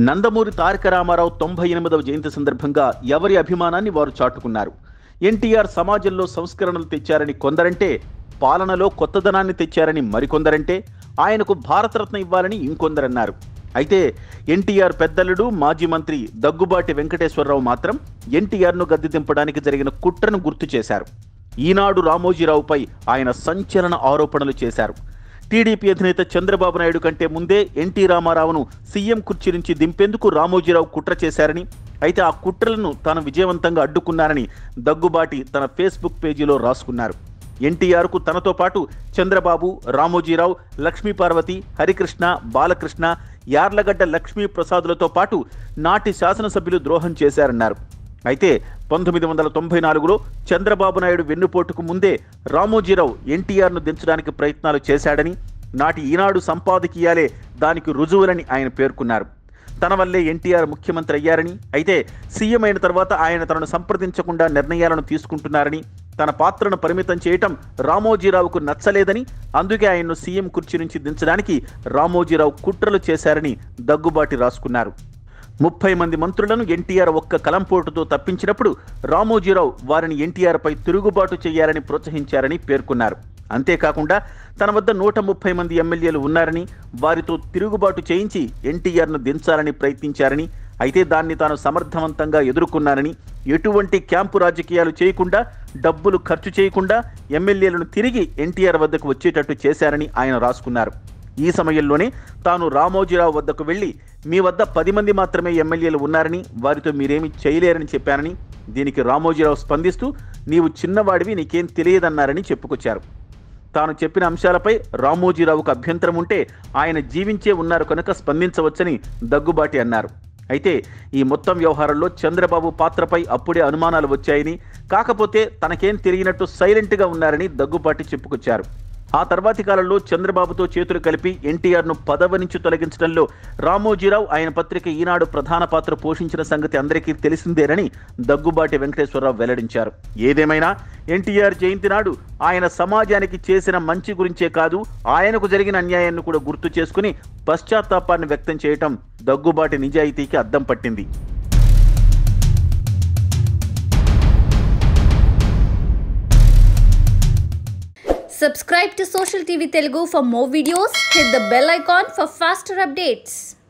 నందమూరి తారక రామారావు తొంభై ఎనిమిదవ జయంతి సందర్భంగా ఎవరి అభిమానాన్ని వారు చాటుకున్నారు ఎన్టీఆర్ సమాజంలో సంస్కరణలు తెచ్చారని కొందరంటే పాలనలో కొత్తదనాన్ని తెచ్చారని మరికొందరంటే ఆయనకు భారతరత్న ఇవ్వాలని ఇంకొందరన్నారు అయితే ఎన్టీఆర్ పెద్దలుడు మాజీ మంత్రి దగ్గుబాటి వెంకటేశ్వరరావు మాత్రం ఎన్టీఆర్ను గద్దె దింపడానికి జరిగిన కుట్రను గుర్తు చేశారు ఈనాడు రామోజీరావుపై ఆయన సంచలన ఆరోపణలు చేశారు టీడీపీ అధినేత చంద్రబాబు నాయుడు కంటే ముందే ఎన్టీ రామారావును సీఎం కుర్చీ నుంచి దింపేందుకు రామోజీరావు కుట్ర చేశారని అయితే ఆ కుట్రలను తాను విజయవంతంగా అడ్డుకున్నారని దగ్గుబాటి తన ఫేస్బుక్ పేజీలో రాసుకున్నారు ఎన్టీఆర్కు తనతో పాటు చంద్రబాబు రామోజీరావు లక్ష్మీ పార్వతి హరికృష్ణ బాలకృష్ణ యార్లగడ్డ లక్ష్మీ ప్రసాదులతో పాటు నాటి శాసనసభ్యులు ద్రోహం చేశారన్నారు అయితే పంతొమ్మిది వందల తొంభై నాలుగులో చంద్రబాబు నాయుడు వెన్నుపోటుకు ముందే రామోజీరావు ఎన్టీఆర్ను దించడానికి ప్రయత్నాలు చేశాడని నాటి ఈనాడు సంపాదకీయాలే దానికి రుజువులని ఆయన పేర్కొన్నారు తన వల్లే ఎన్టీఆర్ ముఖ్యమంత్రి అయ్యారని అయితే సీఎం అయిన తర్వాత ఆయన తనను సంప్రదించకుండా నిర్ణయాలను తీసుకుంటున్నారని తన పాత్రను పరిమితం చేయటం రామోజీరావుకు నచ్చలేదని అందుకే ఆయన్ను సీఎం కుర్చీ నుంచి దించడానికి రామోజీరావు కుట్రలు చేశారని దగ్గుబాటి రాసుకున్నారు ముప్పై మంది మంత్రులను ఎన్టీఆర్ ఒక్క కలంపోటుతో తప్పించినప్పుడు రామోజీరావు వారిని ఎన్టీఆర్పై తిరుగుబాటు చేయాలని ప్రోత్సహించారని పేర్కొన్నారు అంతేకాకుండా తన వద్ద నూట ముప్పై మంది ఎమ్మెల్యేలు ఉన్నారని వారితో తిరుగుబాటు చేయించి ఎన్టీఆర్ను దించాలని ప్రయత్నించారని అయితే దాన్ని తాను సమర్థవంతంగా ఎదుర్కొన్నానని ఎటువంటి క్యాంపు రాజకీయాలు చేయకుండా డబ్బులు ఖర్చు చేయకుండా ఎమ్మెల్యేలను తిరిగి ఎన్టీఆర్ వద్దకు వచ్చేటట్టు చేశారని ఆయన రాసుకున్నారు ఈ సమయంలోనే తాను రామోజీరావు వద్దకు వెళ్లి మీ వద్ద పది మంది మాత్రమే ఎమ్మెల్యేలు ఉన్నారని వారితో మీరేమీ చేయలేరని చెప్పానని దీనికి రామోజీరావు స్పందిస్తూ నీవు చిన్నవాడివి నీకేం తెలియదన్నారని చెప్పుకొచ్చారు తాను చెప్పిన అంశాలపై రామోజీరావుకు అభ్యంతరం ఉంటే ఆయన జీవించే ఉన్నారు కనుక స్పందించవచ్చని దగ్గుబాటి అన్నారు అయితే ఈ మొత్తం వ్యవహారంలో చంద్రబాబు పాత్రపై అప్పుడే అనుమానాలు వచ్చాయని కాకపోతే తనకేం తెలియనట్టు సైలెంట్గా ఉన్నారని దగ్గుబాటి చెప్పుకొచ్చారు ఆ తర్వాతి కాలంలో చంద్రబాబుతో చేతులు కలిపి ఎన్టీఆర్ను పదవి నుంచి తొలగించడంలో రామోజీరావు ఆయన పత్రిక ఈనాడు ప్రధాన పాత్ర పోషించిన సంగతి అందరికీ తెలిసిందేనని దగ్గుబాటి వెంకటేశ్వరరావు వెల్లడించారు ఏదేమైనా ఎన్టీఆర్ జయంతి నాడు ఆయన సమాజానికి చేసిన మంచి గురించే కాదు ఆయనకు జరిగిన అన్యాయాన్ని కూడా గుర్తు చేసుకుని పశ్చాత్తాపాన్ని వ్యక్తం చేయటం దగ్గుబాటి నిజాయితీకి అద్దం పట్టింది Subscribe to Social TV Telugu for more videos. Hit the bell icon for faster updates.